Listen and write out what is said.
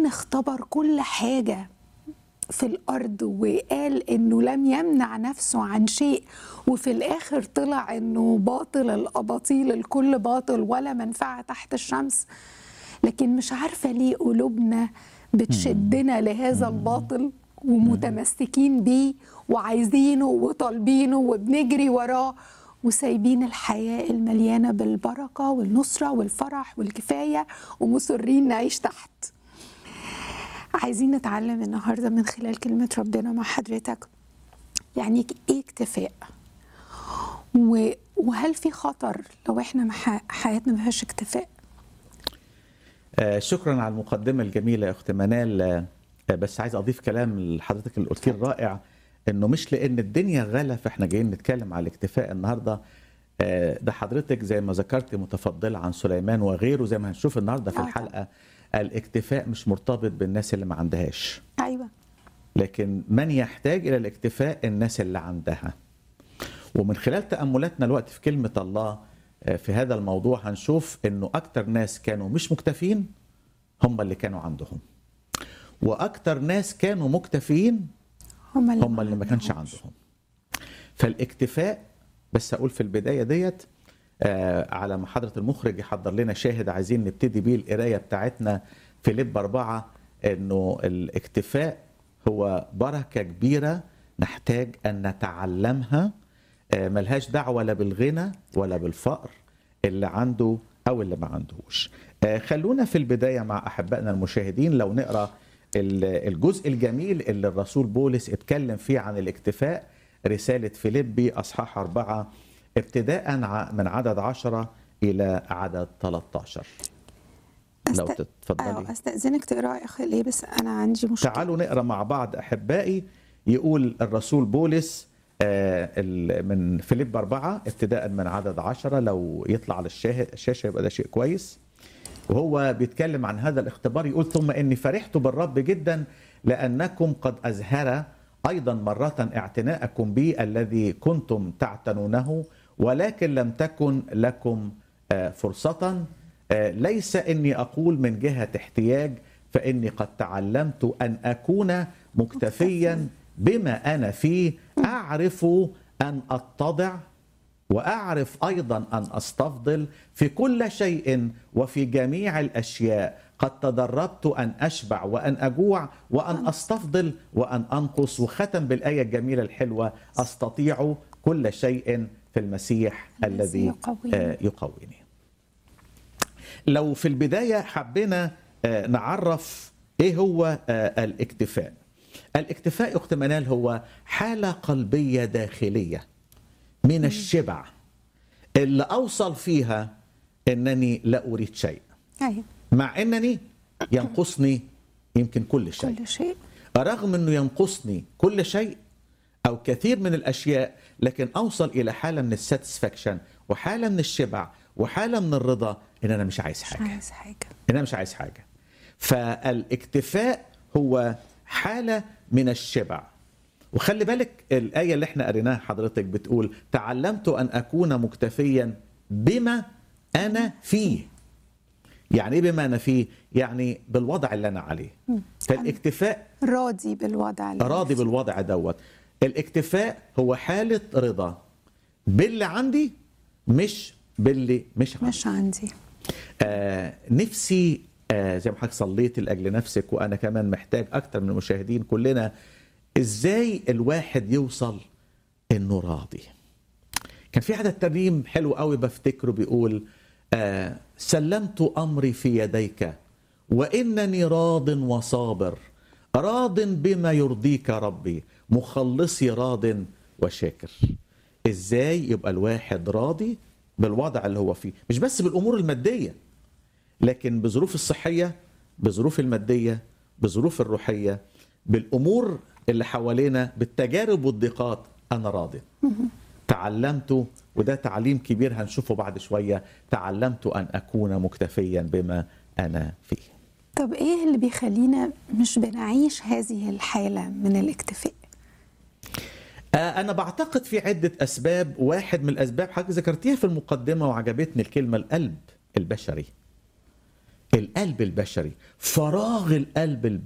اختبر كل حاجة في الأرض وقال إنه لم يمنع نفسه عن شيء وفي الآخر طلع إنه باطل الأباطيل الكل باطل ولا منفعة تحت الشمس لكن مش عارفة ليه قلوبنا بتشدنا لهذا الباطل ومتمسكين بيه وعايزينه وطالبينه وبنجري وراه وسايبين الحياة المليانة بالبركة والنصرة والفرح والكفاية ومصرين نعيش تحت عايزين نتعلم النهاردة من خلال كلمة ربنا مع حضرتك يعني ايه اكتفاء و- وهل في خطر لو احنا مح- حياتنا ما فيهاش اكتفاء آه، شكرا على المقدمه الجميله يا اخت منال آه، آه، بس عايز اضيف كلام لحضرتك اللي قلتيه الرائع انه مش لان الدنيا غلا فاحنا جايين نتكلم على الاكتفاء النهارده آه، ده حضرتك زي ما ذكرت متفضله عن سليمان وغيره زي ما هنشوف النهارده في آه، الحلقه الاكتفاء مش مرتبط بالناس اللي ما عندهاش ايوه لكن من يحتاج الى الاكتفاء الناس اللي عندها ومن خلال تاملاتنا الوقت في كلمه الله آه، في هذا الموضوع هنشوف انه اكتر ناس كانوا مش مكتفين هم اللي كانوا عندهم واكتر ناس كانوا مكتفين هم اللي, هم اللي ما كانش عندهم فالاكتفاء بس اقول في البدايه ديت آه على ما حضره المخرج يحضر لنا شاهد عايزين نبتدي بيه القرايه بتاعتنا في لب أربعة انه الاكتفاء هو بركه كبيره نحتاج ان نتعلمها آه ملهاش دعوه لا بالغنى ولا بالفقر اللي عنده او اللي ما عندهوش آه خلونا في البدايه مع احبائنا المشاهدين لو نقرا ال- الجزء الجميل اللي الرسول بولس اتكلم فيه عن الاكتفاء رسالة فيليبي أصحاح أربعة ابتداء ع- من عدد عشرة إلى عدد 13 لو أست... تتفضلي أيوة استاذنك تقرا يا اخي ليه بس انا عندي مشكله تعالوا نقرا مع بعض احبائي يقول الرسول بولس آه، ال- من فيليب أربعة ابتداء من عدد عشرة لو يطلع على الشاهد- الشاشة يبقى ده شيء كويس وهو بيتكلم عن هذا الاختبار يقول ثم إني فرحت بالرب جدا لأنكم قد أزهر أيضا مرة اعتناءكم بي الذي كنتم تعتنونه ولكن لم تكن لكم آه، فرصة آه، ليس إني أقول من جهة احتياج فإني قد تعلمت أن أكون مكتفيا بما أنا فيه أعرف أن أتضع واعرف ايضا ان استفضل في كل شيء وفي جميع الاشياء قد تدربت ان اشبع وان اجوع وان استفضل وان انقص وختم بالايه الجميله الحلوه استطيع كل شيء في المسيح الذي الذي يقويني. آه، يقويني لو في البدايه حبينا آه، نعرف ايه هو آه، الاكتفاء الاكتفاء اخت منال هو حاله قلبيه داخليه من الشبع اللي اوصل فيها انني لا اريد شيء ايوه مع انني ينقصني يمكن كل شيء كل شيء رغم انه ينقصني كل شيء او كثير من الاشياء لكن اوصل الى حاله من الساتسفاكشن وحاله من الشبع وحاله من الرضا ان انا مش عايز مش حاجه عايز حاجه ان انا مش عايز حاجه فالاكتفاء هو حاله من الشبع وخلي بالك الايه اللي احنا قريناها حضرتك بتقول تعلمت ان اكون مكتفيا بما انا فيه يعني ايه بما انا فيه يعني بالوضع اللي انا عليه فالاكتفاء راضي بالوضع اللي راضي أنا فيه. بالوضع دوت الاكتفاء هو حاله رضا باللي عندي مش باللي مش عندي مش عندي آه نفسي آه زي ما حضرتك صليت لاجل نفسك وانا كمان محتاج اكتر من المشاهدين كلنا ازاي الواحد يوصل انه راضي كان في حدا ترنيم حلو قوي بفتكره بيقول آه سلمت امري في يديك وانني راض وصابر راض بما يرضيك ربي مخلصي راض وشاكر ازاي يبقى الواحد راضي بالوضع اللي هو فيه مش بس بالامور الماديه لكن بظروف الصحيه بظروف الماديه بظروف الروحيه بالامور اللي حوالينا بالتجارب والضيقات انا راضي تعلمت وده تعليم كبير هنشوفه بعد شويه تعلمت ان اكون مكتفيا بما انا فيه طب ايه اللي بيخلينا مش بنعيش هذه الحاله من الاكتفاء آه، أنا بعتقد في عدة أسباب واحد من الأسباب حضرتك ذكرتيها في المقدمة وعجبتني الكلمة القلب البشري القلب البشري فراغ القلب البشري